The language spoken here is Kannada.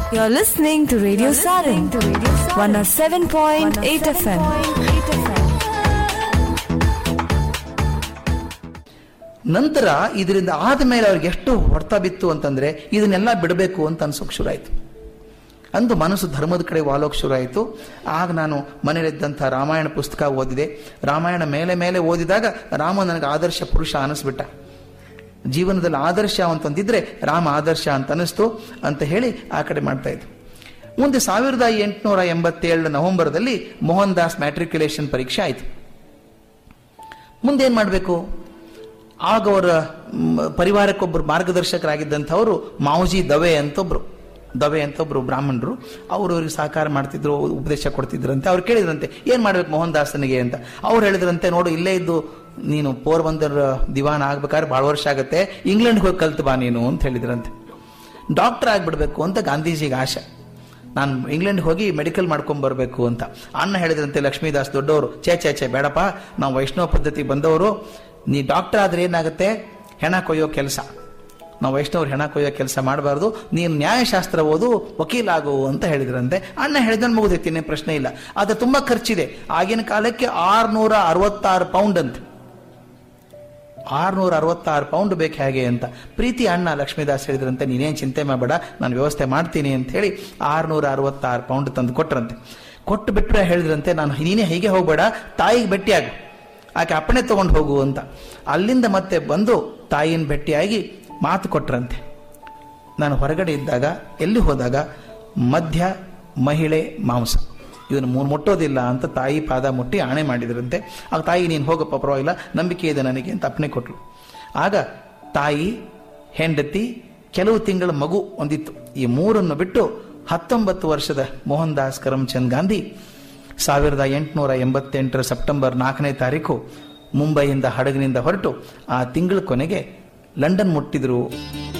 You're listening to Radio Sarin, 107.8 FM. ನಂತರ ಇದರಿಂದ ಆದಮೇಲೆ ಅವ್ರಿಗೆ ಎಷ್ಟು ಹೊಡ್ತಾ ಬಿತ್ತು ಅಂತಂದ್ರೆ ಇದನ್ನೆಲ್ಲ ಬಿಡಬೇಕು ಅಂತ ಅನ್ಸೋಕ್ ಶುರು ಆಯ್ತು ಅಂದು ಮನಸ್ಸು ಧರ್ಮದ ಕಡೆ ವಾಲೋಕ್ ಶುರು ಆಯಿತು ಆಗ ನಾನು ಮನೆಯಲ್ಲಿದ್ದಂಥ ರಾಮಾಯಣ ಪುಸ್ತಕ ಓದಿದೆ ರಾಮಾಯಣ ಮೇಲೆ ಮೇಲೆ ಓದಿದಾಗ ರಾಮ ನನಗೆ ಆದರ್ಶ ಪುರುಷ ಅನಿಸ್ಬಿಟ್ಟ ಜೀವನದಲ್ಲಿ ಆದರ್ಶ ಅಂತಂದಿದ್ರೆ ರಾಮ ಆದರ್ಶ ಅಂತ ಅನಿಸ್ತು ಅಂತ ಹೇಳಿ ಆ ಕಡೆ ಮಾಡ್ತಾ ಇದ್ದು ಮುಂದೆ ಸಾವಿರದ ಎಂಟುನೂರ ಎಂಬತ್ತೇಳು ನವೆಂಬರ್ದಲ್ಲಿ ಮೋಹನ್ ದಾಸ್ ಮ್ಯಾಟ್ರಿಕ್ಯುಲೇಷನ್ ಪರೀಕ್ಷೆ ಆಯಿತು ಮುಂದೆ ಏನ್ ಮಾಡಬೇಕು ಆಗ ಅವರ ಮ್, ಪರಿವಾರಕ್ಕೊಬ್ಬರು ಮಾರ್ಗದರ್ಶಕರಾಗಿದ್ದಂಥವರು ಮಾವುಜಿ ದವೆ ಅಂತ ಒಬ್ರು ದವೆ ಅಂತ ಒಬ್ರು ಬ್ರಾಹ್ಮಣರು ಅವರು ಅವ್ರಿಗೆ ಸಹಕಾರ ಮಾಡ್ತಿದ್ರು ಉಪದೇಶ ಕೊಡ್ತಿದ್ರಂತೆ ಅವ್ರು ಕೇಳಿದ್ರಂತೆ ಏನ್ ಮಾಡ್ಬೇಕು ಮೋಹನ್ ದಾಸನಿಗೆ ಅಂತ ಅವ್ರು ಹೇಳಿದ್ರಂತೆ ನೋಡು ಇಲ್ಲೇ ಇದ್ದು ನೀನು ಪೋರ್ಬಂದರ್ ದಿವಾನ ಆಗ್ಬೇಕಾದ್ರೆ ಬಹಳ ವರ್ಷ ಆಗತ್ತೆ ಇಂಗ್ಲೆಂಡ್ಗೆ ಹೋಗಿ ಕಲ್ತು ಬಾ ನೀನು ಅಂತ ಹೇಳಿದ್ರಂತೆ ಡಾಕ್ಟರ್ ಆಗ್ಬಿಡ್ಬೇಕು ಅಂತ ಗಾಂಧೀಜಿಗೆ ಆಶೆ ನಾನು ಇಂಗ್ಲೆಂಡ್ ಹೋಗಿ ಮೆಡಿಕಲ್ ಮಾಡ್ಕೊಂಡ್ ಬರಬೇಕು ಅಂತ ಅಣ್ಣ ಹೇಳಿದ್ರಂತೆ ಲಕ್ಷ್ಮೀದಾಸ್ ದೊಡ್ಡವರು ಛೇ ಛೇ ಛೇ ಬೇಡಪ್ಪ ನಾವು ವೈಷ್ಣವ ಪದ್ಧತಿ ಬಂದವರು ನೀ ಡಾಕ್ಟರ್ ಆದ್ರೆ ಏನಾಗುತ್ತೆ ಹೆಣ ಕೊಯ್ಯೋ ಕೆಲಸ ನಾವು ವೈಷ್ಣವ್ರು ಹೆಣ ಕೊಯ್ಯೋ ಕೆಲಸ ಮಾಡಬಾರ್ದು ನೀನು ನ್ಯಾಯಶಾಸ್ತ್ರ ಓದು ವಕೀಲಾಗು ಅಂತ ಹೇಳಿದ್ರಂತೆ ಅಣ್ಣ ಹೇಳಿದ್ರೆ ಮುಗಿದೈತಿ ಪ್ರಶ್ನೆ ಇಲ್ಲ ಅದು ತುಂಬಾ ಖರ್ಚಿದೆ ಆಗಿನ ಕಾಲಕ್ಕೆ ಆರ್ನೂರ ಅರವತ್ತಾರು ಪೌಂಡ್ ಅಂತ ಆರ್ನೂರ ಅರವತ್ತಾರು ಪೌಂಡ್ ಬೇಕು ಹೇಗೆ ಅಂತ ಪ್ರೀತಿ ಅಣ್ಣ ಲಕ್ಷ್ಮೀದಾಸ್ ಹೇಳಿದ್ರಂತೆ ನೀನೇನು ಚಿಂತೆ ಮಾಡಬೇಡ ನಾನು ವ್ಯವಸ್ಥೆ ಮಾಡ್ತೀನಿ ಅಂತ ಹೇಳಿ ಆರ್ನೂರ ಅರವತ್ತಾರು ಪೌಂಡ್ ತಂದು ಕೊಟ್ರಂತೆ ಕೊಟ್ಟು ಬಿಟ್ಟರೆ ಹೇಳಿದ್ರಂತೆ ನಾನು ನೀನೇ ಹೀಗೆ ಹೋಗ್ಬೇಡ ತಾಯಿಗೆ ಭೇಟಿಯಾಗು ಆಕೆ ಅಪ್ಪಣೆ ತಗೊಂಡು ಹೋಗು ಅಂತ ಅಲ್ಲಿಂದ ಮತ್ತೆ ಬಂದು ತಾಯಿನ ಭೇಟಿಯಾಗಿ ಮಾತು ಕೊಟ್ರಂತೆ ನಾನು ಹೊರಗಡೆ ಇದ್ದಾಗ ಎಲ್ಲಿ ಹೋದಾಗ ಮಧ್ಯ ಮಹಿಳೆ ಮಾಂಸ ಇದನ್ನು ಮು- ಮುಟ್ಟೋದಿಲ್ಲ ಅಂತ ತಾಯಿ ಪಾದ ಮುಟ್ಟಿ ಆಣೆ ಮಾಡಿದ್ರಂತೆ ಆಗ ತಾಯಿ ನೀನು ಹೋಗಪ್ಪ ಪರವಾಗಿಲ್ಲ ನಂಬಿಕೆ ಇದೆ ನನಗೆ ಅಂತ ಅಪ್ಪಣೆ ಕೊಟ್ರು ಆಗ ತಾಯಿ ಹೆಂಡತಿ ಕೆಲವು ತಿಂಗಳ ಮಗು ಒಂದಿತ್ತು ಈ ಮೂರನ್ನು ಬಿಟ್ಟು ಹತ್ತೊಂಬತ್ತು ವರ್ಷದ ಮೋಹನ್ ದಾಸ್ ಕರಮ್ಚಂದ್ ಗಾಂಧಿ ಸಾವಿರದ ಎಂಟುನೂರ ಎಂಬತ್ತೆಂಟರ ಸೆಪ್ಟೆಂಬರ್ ನಾಲ್ಕನೇ ತಾರೀಕು ಮುಂಬೈಯಿಂದ ಹಡಗಿನಿಂದ ಹೊರಟು ಆ ತಿಂಗಳ ಕೊನೆಗೆ ಲಂಡನ್ ಮುಟ್ಟಿದ್ರು